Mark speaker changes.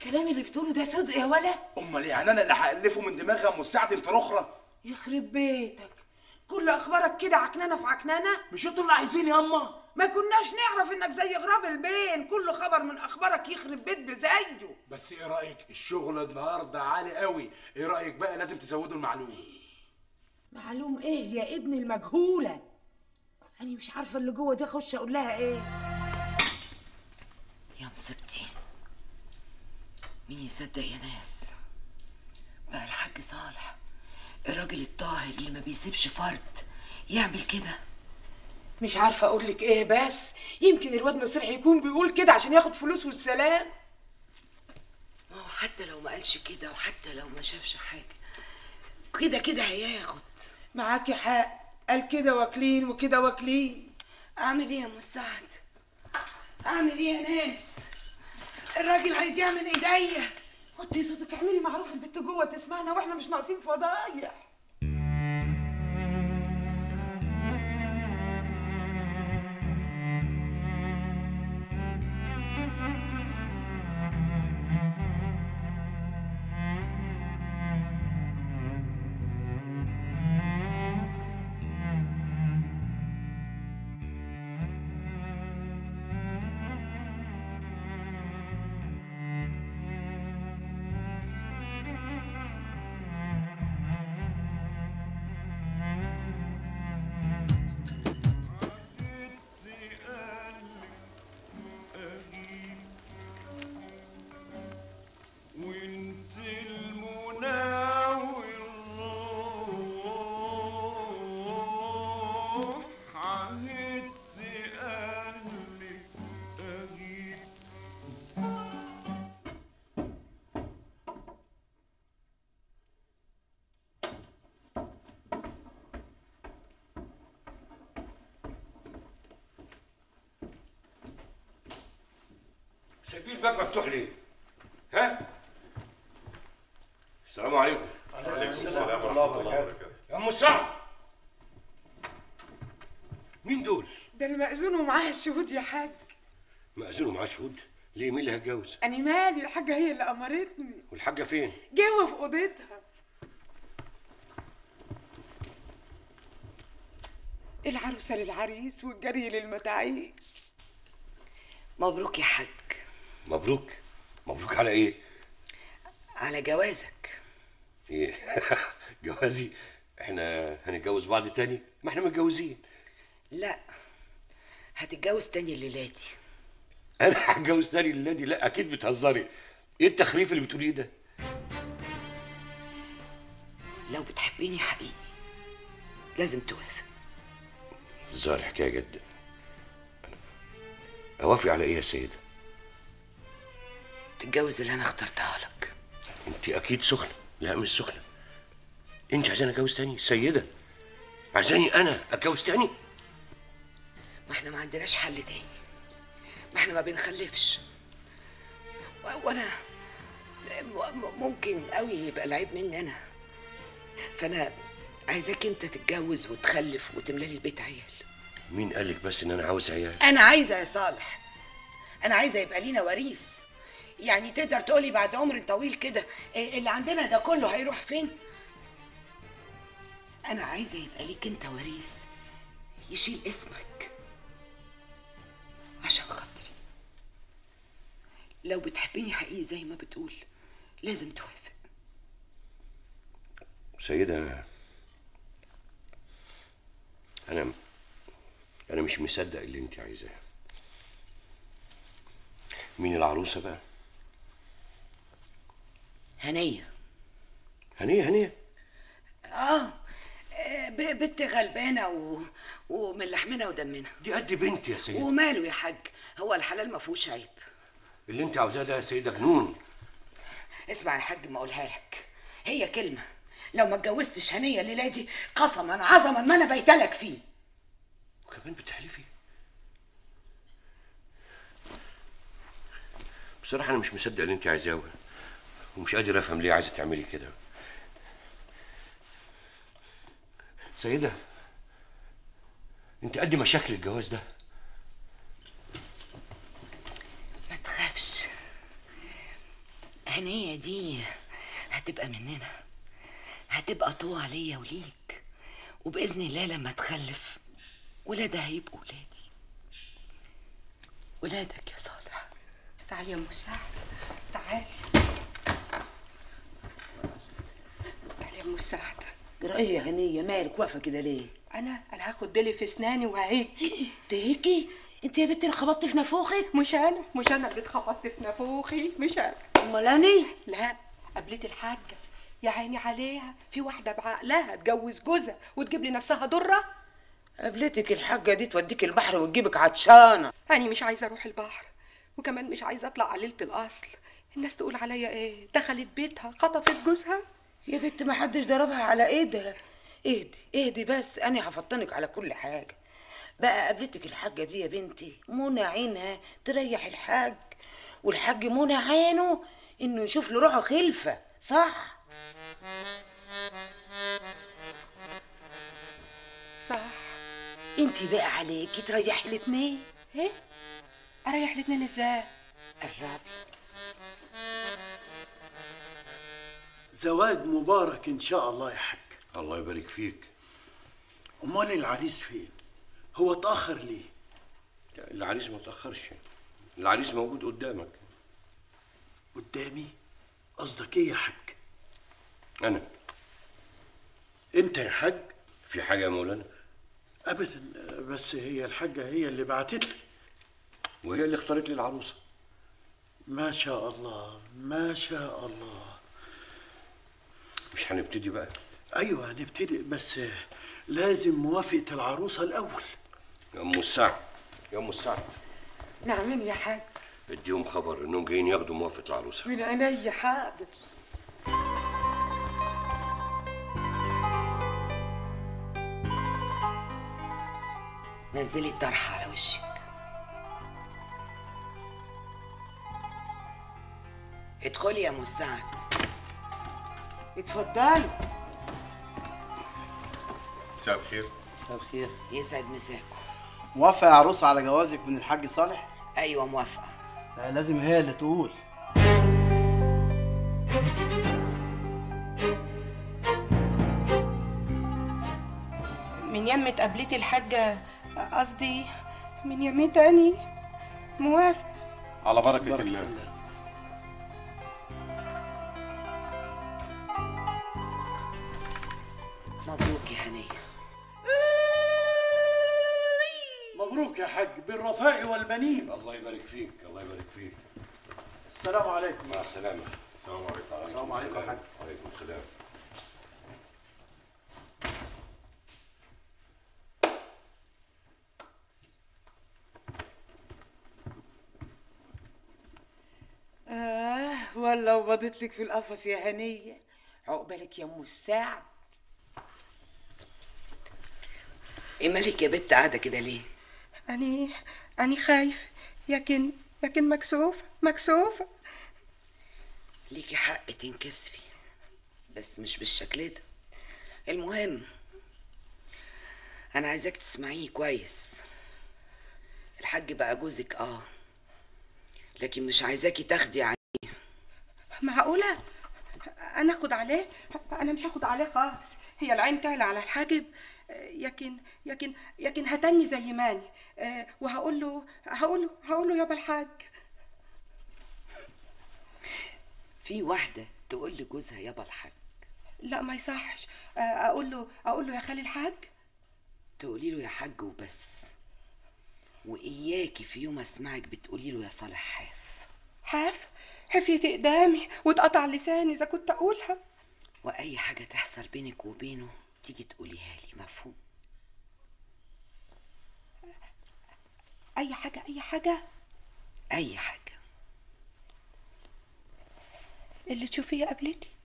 Speaker 1: الكلام اللي بتقوله ده صدق يا ولا
Speaker 2: امال يعني انا اللي هالفه من دماغي ام مساعد انت اخرى
Speaker 1: يخرب بيتك كل اخبارك كده عكنانه في عكنانه
Speaker 2: مش انتوا اللي عايزين يا اما
Speaker 1: ما كناش نعرف انك زي غراب البين كل خبر من اخبارك يخرب بيت بزيه
Speaker 2: بس ايه رايك الشغل النهارده عالي قوي ايه رايك بقى لازم تزودوا المعلوم
Speaker 1: معلوم ايه يا ابن المجهوله انا مش عارفه اللي جوه دي اخش اقول لها ايه
Speaker 3: يا مصيبتي مين يصدق يا ناس بقى الحاج صالح الراجل الطاهر اللي ما بيسيبش فرد يعمل كده
Speaker 1: مش عارفه اقول لك ايه بس يمكن الواد مصرح يكون بيقول كده عشان ياخد فلوس والسلام
Speaker 3: ما هو حتى لو ما قالش كده وحتى لو ما شافش حاجه كده كده هياخد
Speaker 1: معاكي حق قال كده واكلين وكده واكلين
Speaker 3: اعمل ايه يا مساعد اعمل ايه يا ناس الراجل هيضيع من ايديا
Speaker 1: وطي صوتك اعملي معروف البت جوه تسمعنا واحنا مش ناقصين فضايح
Speaker 4: وانت المناور روح عهدت قلبي اجيب
Speaker 5: سايبين الباب مفتوح ليه؟ ها؟ السلام عليكم
Speaker 6: وعليكم السلام ورحمة الله وبركاته
Speaker 5: يا ام سعد مين دول؟
Speaker 1: ده المأذون ومعاها الشهود يا حاج
Speaker 5: مأذون ومعاه شهود؟ ليه مين اللي هيتجوز؟
Speaker 1: انا مالي الحاجه هي اللي امرتني
Speaker 5: والحاجة فين؟
Speaker 1: جوه في اوضتها العروسه للعريس والجري للمتاعيس
Speaker 3: مبروك يا حاج
Speaker 5: مبروك مبروك على ايه؟
Speaker 3: على جوازك
Speaker 5: ايه؟ جوازي احنا هنتجوز بعض تاني؟ ما احنا متجوزين
Speaker 3: لا هتتجوز تاني الليله دي
Speaker 5: انا هتجوز تاني الليله دي لا اكيد بتهزري ايه التخريف اللي بتقوليه ده؟
Speaker 3: لو بتحبيني حقيقي لازم توافق
Speaker 5: الظاهر حكايه جدا اوافق على ايه يا سيده؟
Speaker 3: تتجوز اللي انا اخترتها لك
Speaker 5: انت اكيد سخنه لا مش سخنه انت عايزاني اتجوز تاني سيده عايزاني انا اتجوز تاني
Speaker 3: ما احنا ما عندناش حل تاني ما احنا ما بنخلفش و- وانا م- م- ممكن قوي يبقى العيب مني انا فانا عايزاك انت تتجوز وتخلف وتملى لي البيت عيال
Speaker 5: مين قالك بس ان انا عاوز عيال
Speaker 3: انا عايزه يا صالح انا عايزه يبقى لينا وريث يعني تقدر تقولي بعد عمر طويل كده إيه اللي عندنا ده كله هيروح فين انا عايزه يبقى ليك انت وريث يشيل اسمك عشان خاطري لو بتحبني حقيقي زي ما بتقول لازم توافق
Speaker 5: سيده انا انا انا مش مصدق اللي انت عايزاه مين العروسه بقى
Speaker 3: هنيه
Speaker 5: هنيه هنيه
Speaker 3: اه آه، ب- بنت غلبانه و... ومن لحمنا ودمنا
Speaker 5: دي قد بنتي يا سيده
Speaker 3: وماله يا حاج هو الحلال ما فيهوش عيب
Speaker 5: اللي انت عاوزاه ده يا سيده جنون
Speaker 3: اسمع يا حاج ما اقولها لك هي كلمه لو ما اتجوزتش هنيه الليله دي قسما عظما ما انا بيتلك فيه
Speaker 5: وكمان بتحلفي بصراحة أنا مش مصدق اللي أنت عايزاه ومش قادر أفهم ليه عايزة تعملي كده سيدة أنت قد مشاكل الجواز ده
Speaker 3: ما تخافش هنية دي هتبقى مننا هتبقى طوع ليا وليك وبإذن الله لما تخلف ولادها هيبقوا ولادي ولادك يا صالح
Speaker 7: تعالي يا مساعد تعالي تعالي يا مساعد
Speaker 1: جرى ايه يا هنيه مالك واقفه كده ليه
Speaker 7: انا انا هاخد ديلي في اسناني وهيك
Speaker 1: تهيكي انت يا بنت اللي خبطتي في نافوخك
Speaker 7: مش انا مش انا اللي اتخبطت في نافوخي مش انا
Speaker 1: امال اني
Speaker 7: لا قابلت الحاجه يا عيني عليها في واحده بعقلها تجوز جوزها وتجيب لي نفسها ضره
Speaker 1: قابلتك الحاجه دي توديك البحر وتجيبك عطشانه
Speaker 7: انا مش عايزه اروح البحر وكمان مش عايزه اطلع على ليله الاصل الناس تقول عليا ايه دخلت بيتها خطفت جوزها
Speaker 1: يا بنت ما حدش ضربها على ايدها اهدي اهدي بس انا هفطنك على كل حاجه بقى قابلتك الحاجه دي يا بنتي منى عينها تريح الحاج والحاج منى عينه انه يشوف له روحه خلفه صح
Speaker 7: صح
Speaker 1: انت بقى عليكي تريحي الاتنين
Speaker 7: ايه اريح الاتنين ازاي
Speaker 1: قربي
Speaker 8: زواج مبارك ان شاء الله يا حاج
Speaker 5: الله يبارك فيك
Speaker 8: امال العريس فين هو اتاخر ليه
Speaker 5: لا، العريس ما تاخرش العريس موجود قدامك
Speaker 8: قدامي قصدك ايه يا حاج
Speaker 5: انا
Speaker 8: انت يا حاج
Speaker 5: في حاجه يا مولانا
Speaker 8: ابدا بس هي الحاجه هي اللي بعتت لي
Speaker 5: وهي اللي اختارت لي العروسه
Speaker 8: ما شاء الله ما شاء الله
Speaker 5: مش هنبتدي بقى
Speaker 8: ايوه هنبتدي بس لازم موافقه العروسه الاول
Speaker 5: يا ام السعد يا ام السعد
Speaker 7: نعمين يا حاج
Speaker 5: اديهم خبر انهم جايين ياخدوا موافقه العروسه
Speaker 7: من عينيا حاضر
Speaker 3: نزلي الطرحة على وشك ادخلي يا مساعد
Speaker 1: اتفضلوا
Speaker 6: مساء الخير
Speaker 9: مساء الخير
Speaker 3: يسعد مساكم
Speaker 9: موافقة يا عروسة على جوازك من الحاج صالح؟
Speaker 3: ايوه موافقة
Speaker 9: لا لازم هي اللي تقول
Speaker 7: من يمة قابلتي الحاجة قصدي من يمين تاني موافق
Speaker 6: على بركة,
Speaker 9: بركة
Speaker 6: الله.
Speaker 9: الله
Speaker 3: مبروك يا هنية
Speaker 8: مبروك يا حاج بالرفاء والبنين
Speaker 5: الله يبارك فيك الله يبارك فيك
Speaker 8: السلام عليكم
Speaker 5: مع السلامه
Speaker 6: السلام عليكم
Speaker 9: السلام عليكم يا حاج.
Speaker 5: وعليكم السلام
Speaker 1: اه والله وبضت لك في القفص يا هنيه عقبالك يا ام السعد
Speaker 3: ايه مالك يا بت قاعدة كده ليه
Speaker 7: أني أني خايف لكن لكن مكسوفة مكسوفة
Speaker 3: ليكي حق تنكسفي بس مش بالشكل ده المهم انا عايزاك تسمعيني كويس الحاج بقى جوزك اه لكن مش عايزاكي تاخدي عني
Speaker 7: معقولة أنا أخد عليه أنا مش هاخد عليه خالص هي العين تعلى على الحاجب آه، يكن يكن يكن هتني زي ماني آه، وهقول له هقول له هقول له يابا الحاج
Speaker 3: في واحدة تقول لجوزها يابا الحاج
Speaker 7: لا ما يصحش آه، اقول له اقول له يا خالي الحاج
Speaker 3: تقولي له يا حاج وبس وإياكي في يوم أسمعك بتقولي له يا صالح حاف
Speaker 7: حاف حفيتي قدامي واتقطع لساني اذا كنت اقولها
Speaker 3: وأي حاجة تحصل بينك وبينه تيجي تقوليها لي مفهوم
Speaker 7: اي حاجه اي حاجه
Speaker 3: أي حاجة
Speaker 7: اللي تشوفيه قابلتي